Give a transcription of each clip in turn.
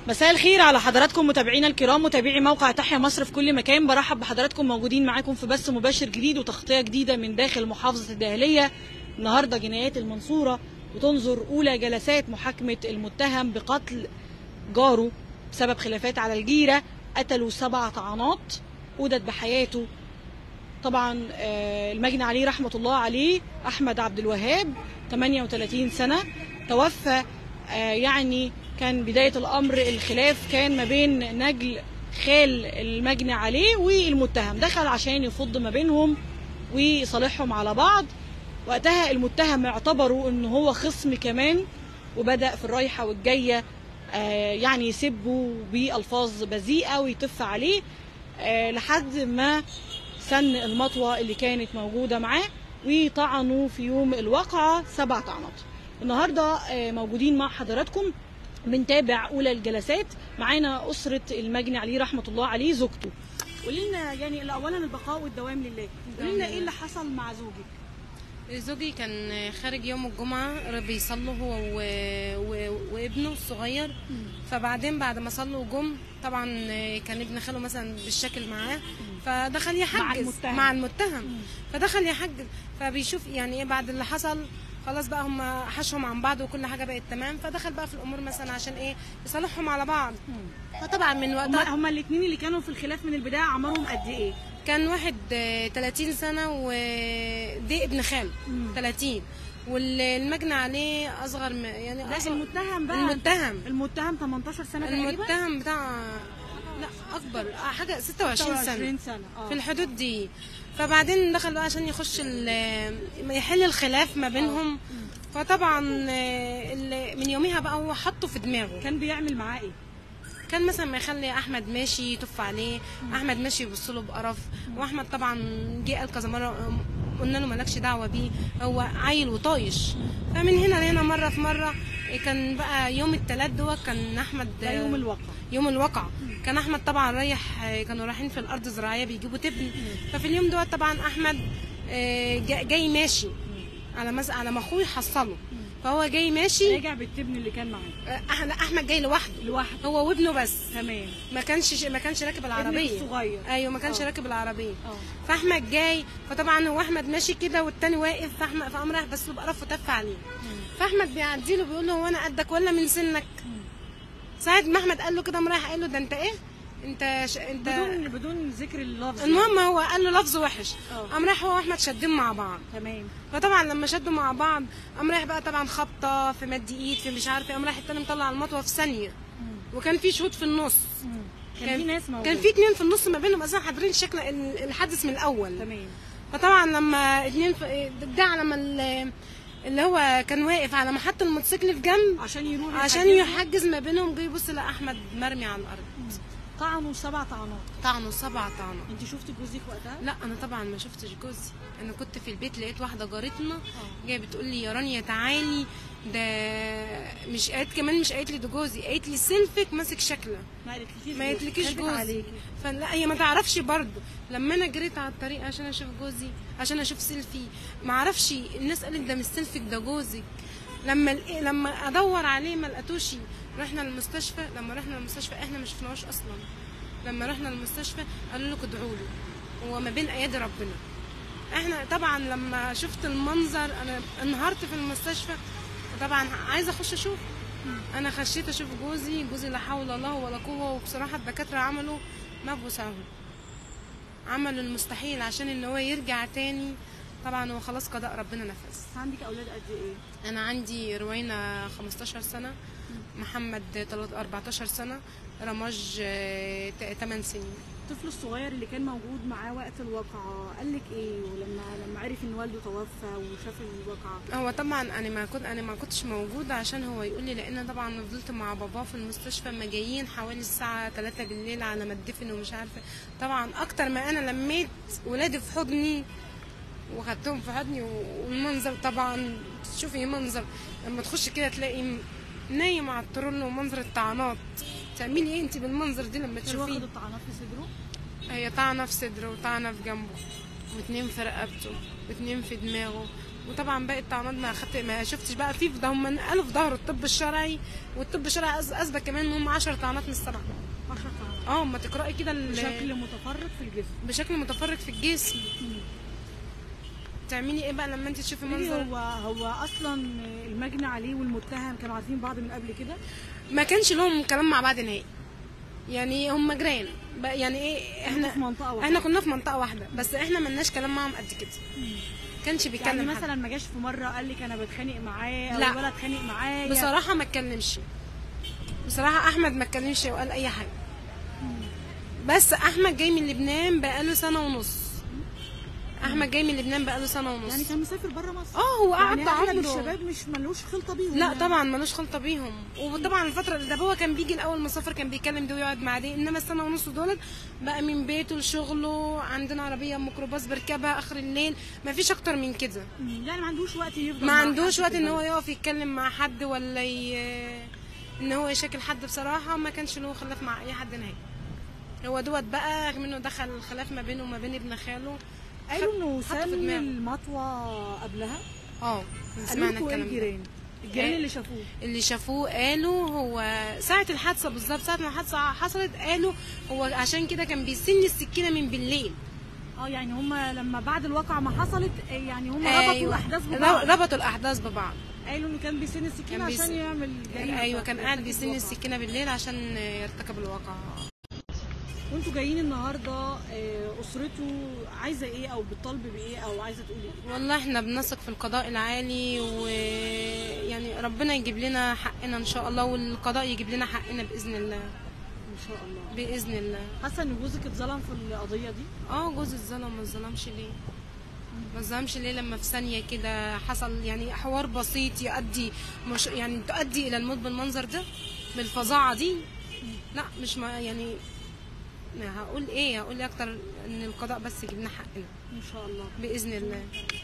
مساء الخير على حضراتكم متابعينا الكرام متابعي موقع تحيا مصر في كل مكان برحب بحضراتكم موجودين معاكم في بث مباشر جديد وتغطيه جديده من داخل محافظه الدهليه النهارده جنايات المنصوره وتنظر اولى جلسات محاكمه المتهم بقتل جاره بسبب خلافات على الجيره قتلوا سبع طعنات أودت بحياته طبعا آه، المجني عليه رحمة الله عليه أحمد عبد الوهاب 38 سنة توفى آه، يعني كان بداية الأمر الخلاف كان ما بين نجل خال المجني عليه والمتهم دخل عشان يفض ما بينهم ويصالحهم على بعض وقتها المتهم اعتبروا ان هو خصم كمان وبدأ في الرايحة والجاية آه، يعني يسبه بألفاظ بذيئة ويتف عليه آه، لحد ما سن المطوة اللي كانت موجودة معاه وطعنوا في يوم الواقعة سبع طعنات النهاردة آه، موجودين مع حضراتكم بنتابع أولى الجلسات معانا أسرة المجني عليه رحمة الله عليه زوجته قولي لنا يعني أولا البقاء والدوام لله قولي لنا إيه اللي حصل مع زوجك زوجي كان خارج يوم الجمعة بيصلوا هو و... و... وابنه الصغير فبعدين بعد ما صلوا جم طبعا كان ابن خاله مثلا بالشكل معاه فدخل يحجز المتهم. مع المتهم فدخل يحجز فبيشوف يعني ايه بعد اللي حصل خلاص بقى هم حشهم عن بعض وكل حاجه بقت تمام فدخل بقى في الامور مثلا عشان ايه يصالحهم على بعض فطبعا من هما وقتها هما الاثنين اللي كانوا في الخلاف من البداية عمرهم قد إيه؟ كان واحد آه، 30 سنة ودي ابن خاله 30 والمجني عليه أصغر م- يعني لا أصغر المتهم بقى المتهم المتهم 18 سنة تقريبا المتهم بتاع لا أكبر آه، حاجة 26 سنة 26 سنة اه في الحدود دي فبعدين دخل بقى عشان يخش ال- يحل الخلاف ما بينهم فطبعا آه، ال- من يوميها بقى هو حطه في دماغه كان بيعمل معاه ايه؟ كان مثلا ما يخلي احمد ماشي يطف عليه احمد ماشي يبص له بقرف واحمد طبعا جه قال كذا مره قلنا له مالكش دعوه بيه هو عيل وطايش فمن هنا لهنا مره في مره كان بقى يوم التلات دوت كان احمد ده يوم الواقع يوم الواقع كان احمد طبعا رايح كانوا رايحين في الارض الزراعيه بيجيبوا تبن ففي اليوم دوت طبعا احمد آه، جا- جاي ماشي على مس... على ما اخوه يحصله فهو جاي ماشي راجع بالتبن اللي كان معاه آه، أح- لا، احمد جاي لوحده لوحده هو وابنه بس تمام ما كانش ما كانش راكب العربيه الصغير. ايوه ما كانش آه. راكب العربيه اه فاحمد جاي فطبعا هو احمد ماشي كده والتاني واقف فاحمد فقام رايح بس له بقرف وتف عليه فاحمد بيعدي له بيقول له هو انا قدك ولا من سنك ساعه ما احمد قال له كده قام رايح قال له ده انت ايه انت ش... انت بدون بدون ذكر اللفظ المهم هو قال له لفظ وحش آه. قام رايح هو واحمد شادين مع بعض تمام فطبعا لما شدوا مع بعض قام رايح بقى طبعا خبطه في مد ايد في مش عارف ايه قام رايح التاني مطلع المطوه في ثانيه وكان في شهود في النص كان في ناس موجودة كان في اتنين في النص ما بينهم اساسا حاضرين شكل ال- الحادث من الاول تمام فطبعا لما اتنين في ده على ما ال- اللي هو كان واقف على محط الموتوسيكل في جنب عشان يروح عشان يحجزوا. يحجز ما بينهم جه يبص لقى احمد مرمي على الارض طعنوا سبع طعنات طعنه سبع طعنه انت شفتي جوزك وقتها؟ لا انا طبعا ما شفتش جوزي انا كنت في البيت لقيت واحده جارتنا جايه بتقول لي يا رانيا تعالي ده مش قالت كمان مش قالت لي ده جوزي قالت لي سلفك ماسك شكله ما قالتلكيش ما قالتلكيش خافت جوزي عليكي فلا هي ما تعرفش برضه لما انا جريت على الطريق عشان اشوف جوزي عشان اشوف سيلفي ما اعرفش الناس قالت ده مش سيلفك ده جوزك لما ال- لما ادور عليه ما لقيتوش رحنا المستشفى لما رحنا المستشفى احنا ما شفناهوش اصلا لما رحنا المستشفى قالوا لك ادعوا له هو ما بين ايادي ربنا احنا طبعا لما شفت المنظر انا انهارت في المستشفى طبعا عايزه اخش اشوف انا خشيت اشوف جوزي جوزي لا حول الله ولا قوه وبصراحه الدكاتره عملوا ما بوسعهم عملوا المستحيل عشان ان هو يرجع تاني طبعا هو خلاص قضاء ربنا نفذ عندك اولاد قد ايه؟ انا عندي روينا 15 سنه محمد تلات- 14 سنه رماج آه، ت- 8 سنين الطفل الصغير اللي كان موجود معاه وقت الواقعة قال لك ايه ولما لما عرف ان والده توفى وشاف الواقعة هو طبعا انا ما كنت انا ما كنتش موجوده عشان هو يقول لي لان طبعا فضلت مع باباه في المستشفى ما جايين حوالي الساعه 3 بالليل على ما اتدفن ومش عارفه طبعا اكتر ما انا لميت ولادي في حضني وخدتهم في حضني والمنظر طبعا تشوفي منظر لما تخش كده تلاقي م- نايم على الترن ومنظر الطعنات تعملي ايه انت بالمنظر دي لما كان واخد تشوفيه الطعنات في صدره هي طعنه في صدره وطعنه في جنبه واتنين في رقبته واتنين في دماغه وطبعا باقي الطعنات ما خدت ما شفتش بقى في ده هم قالوا في ظهر الطب الشرعي والطب الشرعي أث- اثبت كمان ان هم 10 طعنات من السبعه 10 طعنات اه ما تقراي كده ال- بشكل متفرق في الجسم بشكل متفرق في الجسم تعملي ايه بقى لما انت تشوفي قولي لي منظر هو هو اصلا المجني عليه والمتهم كانوا عارفين بعض من قبل كده ما كانش لهم كلام مع بعض نهائي يعني هم جيران بقى يعني ايه احنا في منطقه واحده احنا كنا في منطقه واحده بس احنا ملناش كلام معاهم قد كده كانش يعني بيتكلم حد. مثلا ما جاش في مره قال لك انا بتخانق معاه او لا. الولد اتخانق معايا بصراحه ما اتكلمش بصراحه احمد ما اتكلمش وقال اي حاجه بس احمد جاي من لبنان بقاله سنه ونص احمد جاي من لبنان بقاله سنه ونص يعني كان مسافر بره مصر اه هو قعد يعني اغلب عنده الشباب مش ملوش خلطه بيهم لا يعني. طبعا ملوش خلطه بيهم وطبعا الفتره اللي ده هو كان بيجي الاول مسافر كان بيكلم ده ويقعد مع دي انما السنه ونص دولت بقى من بيته لشغله عندنا عربيه ميكروباص بركبها اخر الليل ما فيش اكتر من كده مم. يعني ما عندوش وقت يفضل ما مع عندوش حد وقت في ان هو البلد. يقف يتكلم مع حد ولا ي... ان هو يشاكل حد بصراحه ما كانش له خلاف مع اي حد نهائي هو دوت بقى منه دخل الخلاف ما بينه وما بين ابن خاله قالوا انه حطه في سن دماغه. المطوه قبلها اه قالوا سمعنا لكم ايه الكلام ده الجيران الجيران إيه؟ اللي شافوه اللي شافوه قالوا هو ساعة الحادثة بالظبط ساعة ما الحادثة حصلت قالوا هو عشان كده كان بيسن السكينة من بالليل اه يعني هم لما بعد الواقعه ما حصلت آه، يعني هم ربطوا أيوة. الاحداث ببعض ربطوا الأحداث ببعض قالوا انه كان بيسن السكينه كان بيس- عشان يعمل جريمه أيوة كان قاعد يرتكب بيسن الواقعة. السكينة بالليل عشان يرتكب الواقع وانتوا جايين النهارده آه، اسرته عايزه ايه او بتطالب بايه او عايزه تقول ايه والله احنا بنثق في القضاء العالي ويعني ربنا يجيب لنا حقنا ان شاء الله والقضاء يجيب لنا حقنا باذن الله ان شاء الله باذن الله حاسه ان جوزك اتظلم في القضيه دي اه جوز الظلم ما اتظلمش ليه ما اتظلمش ليه لما في ثانيه كده حصل يعني حوار بسيط يؤدي مش يعني تؤدي الى الموت بالمنظر ده بالفظاعه دي لا مش ما يعني ما هقول ايه هقول ايه اكتر ان القضاء بس يجيب لنا حقنا ان شاء الله باذن الله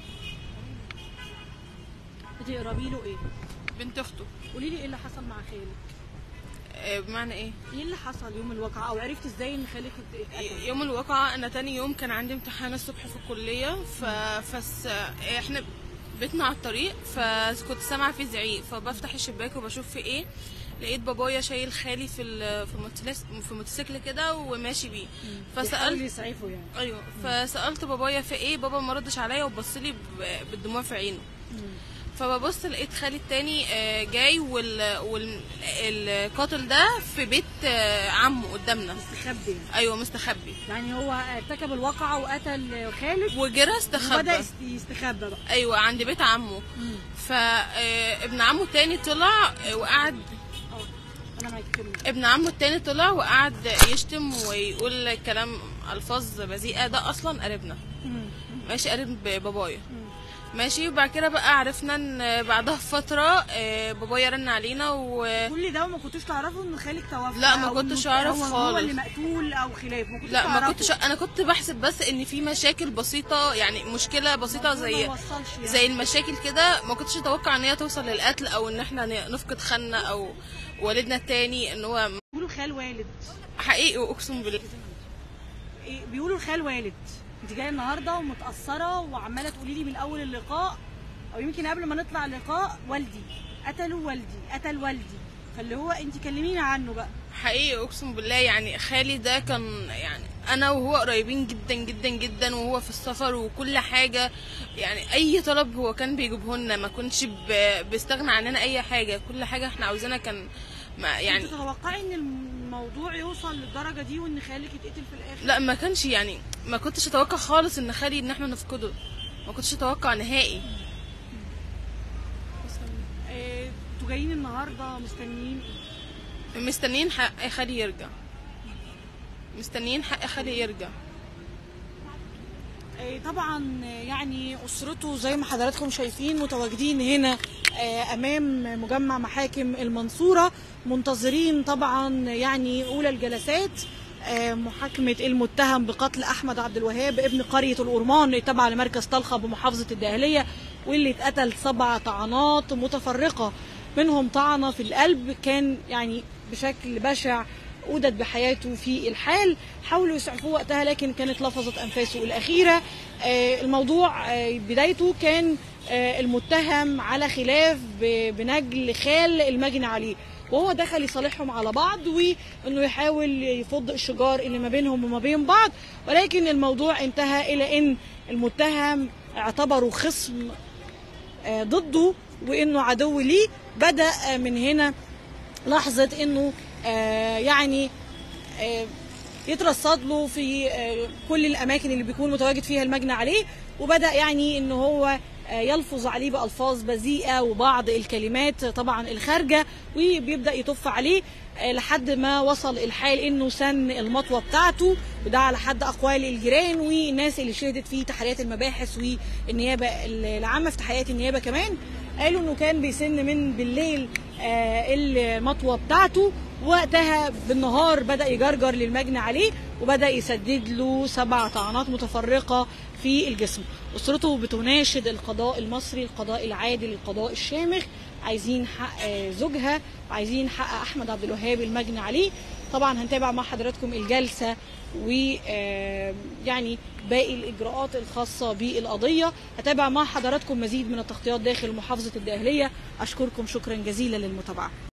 بتقربي له ايه بنت اخته قولي لي ايه اللي حصل مع خالك آه، بمعنى ايه ايه اللي حصل يوم الواقعه او عرفت ازاي ان خالك ات- اتقتل يوم الواقعة انا تاني يوم كان عندي امتحان الصبح في الكلية ف... فس احنا بيتنا على الطريق فكنت سامعة في زعيق فبفتح الشباك وبشوف في ايه لقيت بابايا شايل خالي في ال... في موتوسيكل في موتوسيكل كده وماشي بيه بيحاول فسألت يسعفه يعني ايوه فسألت بابايا في ايه بابا ما ردش عليا وبص لي ب... بالدموع في عينه فببص لقيت خالي التاني آه، جاي وال... والقاتل ده في بيت آه، عمه قدامنا مستخبي يعني. ايوه مستخبي يعني هو ارتكب الواقعه وقتل خالد وجرى استخبى وبدا يست- يستخبى بقى ايوه عند بيت عمه فابن عمه التاني طلع آه، وقعد اه انا معاكي كمل ابن عمه التاني طلع وقعد يشتم ويقول كلام الفاظ بذيئه ده اصلا قريبنا ماشي قريب بابايا ماشي وبعد كده بقى عرفنا ان بعدها بفتره آه، بابايا رن علينا و كل ده وما كنتوش تعرفوا ان خالك توفى لا، ما أو كنتش إنه أعرف هو هو خالص. اللي مقتول او خلاف ما كنتوش لا ما تعرفوا. كنتش انا كنت بحسب بس ان في مشاكل بسيطه يعني مشكله بسيطه الموضوع زي ما وصلش يعني. زي المشاكل كده ما كنتش اتوقع ان هي توصل للقتل او ان احنا ن- نفقد خالنا او والدنا التاني ان هو بيقولوا خال والد حقيقي واقسم بالله إيه، بيقولوا الخال والد انت جايه النهارده ومتاثره وعماله تقولي لي من اول اللقاء او يمكن قبل ما نطلع اللقاء والدي قتلوا والدي قتل والدي فاللي هو انت كلميني عنه بقى حقيقي اقسم بالله يعني خالي ده كان يعني انا وهو قريبين جدا جدا جدا وهو في السفر وكل حاجه يعني اي طلب هو كان بيجيبه لنا ما كنتش ب- بيستغنى عننا اي حاجه كل حاجه احنا عاوزينها كان ما يعني يعني تتوقعي ان الموضوع يوصل للدرجه دي وان خالك يتقتل في الاخر لا ما كانش يعني ما كنتش اتوقع خالص ان خالي ان احنا نفقده ما كنتش اتوقع نهائي إيه، انتوا جايين النهارده مستنيين ايه مستنيين حق خالي يرجع مستنيين حق خالي يرجع آه، طبعا آه، يعني اسرته زي ما حضراتكم شايفين متواجدين هنا آه، امام مجمع محاكم المنصوره منتظرين طبعا يعني اولى الجلسات آه، محاكمه المتهم بقتل احمد عبد الوهاب ابن قريه الأرمان التابعه لمركز طلخه بمحافظه الدهليه واللي اتقتل سبع طعنات متفرقه منهم طعنه في القلب كان يعني بشكل بشع أودت بحياته في الحال حاولوا يسعفوه وقتها لكن كانت لفظت أنفاسه الأخيرة آه، الموضوع آه، بدايته كان آه، المتهم على خلاف ب- بنجل خال المجني عليه وهو دخل يصالحهم على بعض وانه يحاول يفض الشجار اللي ما بينهم وما بين بعض ولكن الموضوع انتهى الى ان المتهم اعتبره خصم آه، ضده وانه عدو ليه بدا آه، من هنا لحظه انه آه، يعني آه، يترصد له في آه، كل الاماكن اللي بيكون متواجد فيها المجني عليه وبدا يعني ان هو آه، يلفظ عليه بالفاظ بذيئه وبعض الكلمات طبعا الخارجه وبيبدا يطف عليه آه، لحد ما وصل الحال انه سن المطوه بتاعته وده على حد اقوال الجيران والناس اللي شهدت في تحريات المباحث والنيابه العامه في تحريات النيابه كمان قالوا انه كان بيسن من بالليل آه، المطوه بتاعته وقتها بالنهار بدا يجرجر للمجني عليه وبدا يسدد له سبع طعنات متفرقه في الجسم اسرته بتناشد القضاء المصري القضاء العادل القضاء الشامخ عايزين حق آه، زوجها وعايزين حق احمد عبد الوهاب المجني عليه طبعا هنتابع مع حضراتكم الجلسه و آه، يعني باقي الاجراءات الخاصه بالقضيه هتابع مع حضراتكم مزيد من التغطيات داخل محافظه الدقهليه اشكركم شكرا جزيلا للمتابعه